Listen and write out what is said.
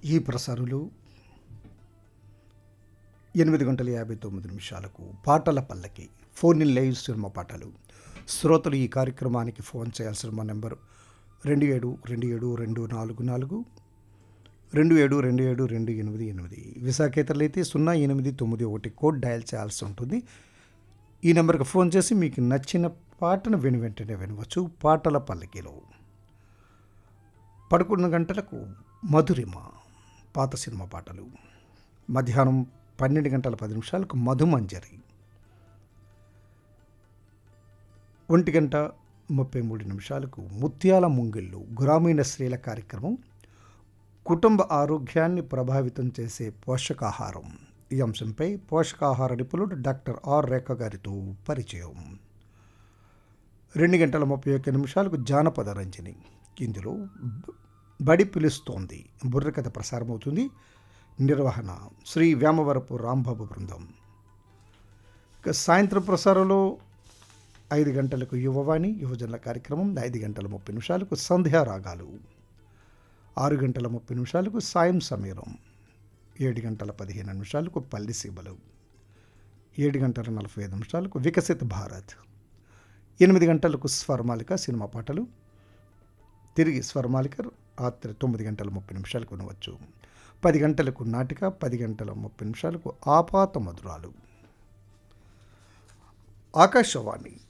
ఈ ప్రసారులు ఎనిమిది గంటల యాభై తొమ్మిది నిమిషాలకు పాటల పల్లకి ఫోన్ ఇన్ లైవ్ సినిమా పాటలు శ్రోతలు ఈ కార్యక్రమానికి ఫోన్ చేయాల్సిన మా నెంబర్ రెండు ఏడు రెండు ఏడు రెండు నాలుగు నాలుగు రెండు ఏడు రెండు ఏడు రెండు ఎనిమిది ఎనిమిది విశాఖేతరులు అయితే సున్నా ఎనిమిది తొమ్మిది ఒకటి కోడ్ డయల్ చేయాల్సి ఉంటుంది ఈ నెంబర్కి ఫోన్ చేసి మీకు నచ్చిన పాటను విని వెంటనే వినవచ్చు పాటల పల్లకిలో పదకొండు గంటలకు మధురిమ పాత సినిమా పాటలు మధ్యాహ్నం పన్నెండు గంటల పది నిమిషాలకు మధుమంజరి ఒంటి గంట ముప్పై మూడు నిమిషాలకు ముత్యాల ముంగిళ్ళు గ్రామీణ స్త్రీల కార్యక్రమం కుటుంబ ఆరోగ్యాన్ని ప్రభావితం చేసే పోషకాహారం ఈ అంశంపై పోషకాహార నిపుణుడు డాక్టర్ ఆర్ రేఖ గారితో పరిచయం రెండు గంటల ముప్పై ఒక్క నిమిషాలకు జానపద రంజని ఇందులో బ- బడి పిలుస్తోంది బుర్రకథ ప్రసారమవుతుంది నిర్వహణ శ్రీ వేమవరపు రాంబాబు బృందం ఇక సాయంత్రం ప్రసారంలో ఐదు గంటలకు యువవాణి యువజనుల కార్యక్రమం ఐదు గంటల ముప్పై నిమిషాలకు సంధ్యా రాగాలు ఆరు గంటల ముప్పై నిమిషాలకు సాయం సమీరం ఏడు గంటల పదిహేను నిమిషాలకు పల్లి సీమలు ఏడు గంటల నలభై ఐదు నిమిషాలకు వికసిత్ భారత్ ఎనిమిది గంటలకు స్వరమాలిక సినిమా పాటలు తిరిగి స్వరమాలిక రాత్రి తొమ్మిది గంటల ముప్పై నిమిషాలకు వినవచ్చు పది గంటలకు నాటిక పది గంటల ముప్పై నిమిషాలకు ఆపాత మధురాలు ఆకాశవాణి